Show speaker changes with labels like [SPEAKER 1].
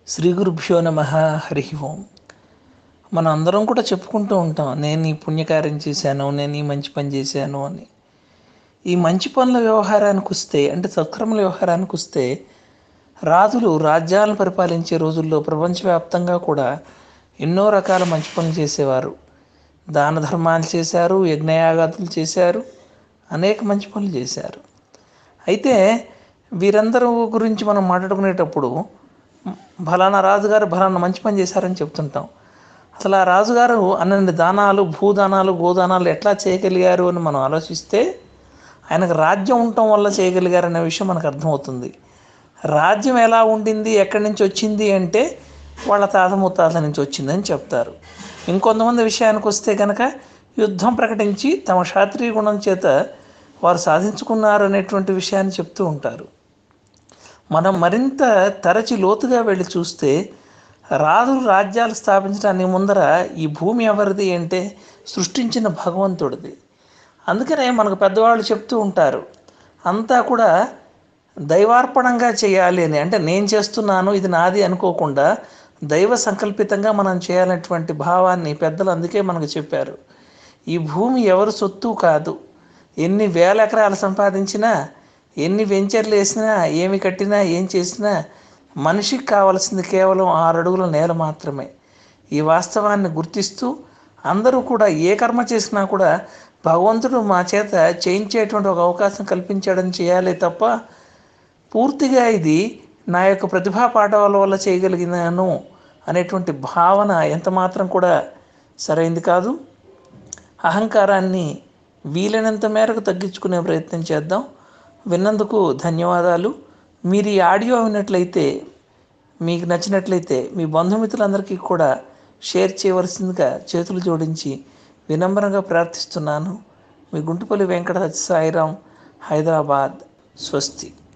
[SPEAKER 1] శ్రీ గురుభ్యో నమ హరి ఓం మనం అందరం కూడా చెప్పుకుంటూ ఉంటాం నేను ఈ పుణ్యకార్యం చేశాను నేను ఈ మంచి పని చేశాను అని ఈ మంచి పనుల వ్యవహారానికి వస్తే అంటే సత్కర్మల వ్యవహారానికి వస్తే రాజులు రాజ్యాలను పరిపాలించే రోజుల్లో ప్రపంచవ్యాప్తంగా కూడా ఎన్నో రకాల మంచి పనులు చేసేవారు దాన ధర్మాలు చేశారు యజ్ఞయాగాదులు చేశారు అనేక మంచి పనులు చేశారు అయితే వీరందరూ గురించి మనం మాట్లాడుకునేటప్పుడు ఫలానా రాజుగారు ఫలానా మంచి పని చేశారని చెప్తుంటాం అసలు ఆ రాజుగారు అన్నన్ని దానాలు భూదానాలు గోదానాలు ఎట్లా చేయగలిగారు అని మనం ఆలోచిస్తే ఆయనకు రాజ్యం ఉండటం వల్ల చేయగలిగారు అనే విషయం మనకు అర్థమవుతుంది రాజ్యం ఎలా ఉండింది ఎక్కడి నుంచి వచ్చింది అంటే వాళ్ళ తాత ముత్తాత నుంచి వచ్చిందని చెప్తారు ఇంకొంతమంది విషయానికి వస్తే కనుక యుద్ధం ప్రకటించి తమ క్షాత్రీయ గుణం చేత వారు సాధించుకున్నారు అనేటువంటి విషయాన్ని చెప్తూ ఉంటారు మనం మరింత తరచి లోతుగా వెళ్ళి చూస్తే రాజులు రాజ్యాలు స్థాపించడానికి ముందర ఈ భూమి ఎవరిది అంటే సృష్టించిన భగవంతుడిది అందుకనే మనకు పెద్దవాళ్ళు చెప్తూ ఉంటారు అంతా కూడా దైవార్పణంగా చేయాలి అని అంటే నేను చేస్తున్నాను ఇది నాది అనుకోకుండా దైవ సంకల్పితంగా మనం చేయాలనేటువంటి భావాన్ని పెద్దలు అందుకే మనకు చెప్పారు ఈ భూమి ఎవరు సొత్తు కాదు ఎన్ని వేల ఎకరాలు సంపాదించినా ఎన్ని వెంచర్లు వేసినా ఏమి కట్టినా ఏం చేసినా మనిషికి కావలసింది కేవలం ఆరు అడుగుల నేల మాత్రమే ఈ వాస్తవాన్ని గుర్తిస్తూ అందరూ కూడా ఏ కర్మ చేసినా కూడా భగవంతుడు మా చేత చేయించేటువంటి ఒక అవకాశం కల్పించాడని చేయాలి తప్ప పూర్తిగా ఇది నా యొక్క ప్రతిభా పాఠవాల వల్ల చేయగలిగినాను అనేటువంటి భావన ఎంత మాత్రం కూడా సరైంది కాదు అహంకారాన్ని వీలైనంత మేరకు తగ్గించుకునే ప్రయత్నం చేద్దాం విన్నందుకు ధన్యవాదాలు మీరు ఈ ఆడియో విన్నట్లయితే మీకు నచ్చినట్లయితే మీ బంధుమిత్రులందరికీ కూడా షేర్ చేయవలసిందిగా చేతులు జోడించి వినమ్రంగా ప్రార్థిస్తున్నాను మీ గుంటుపల్లి వెంకట సాయిరాం హైదరాబాద్ స్వస్తి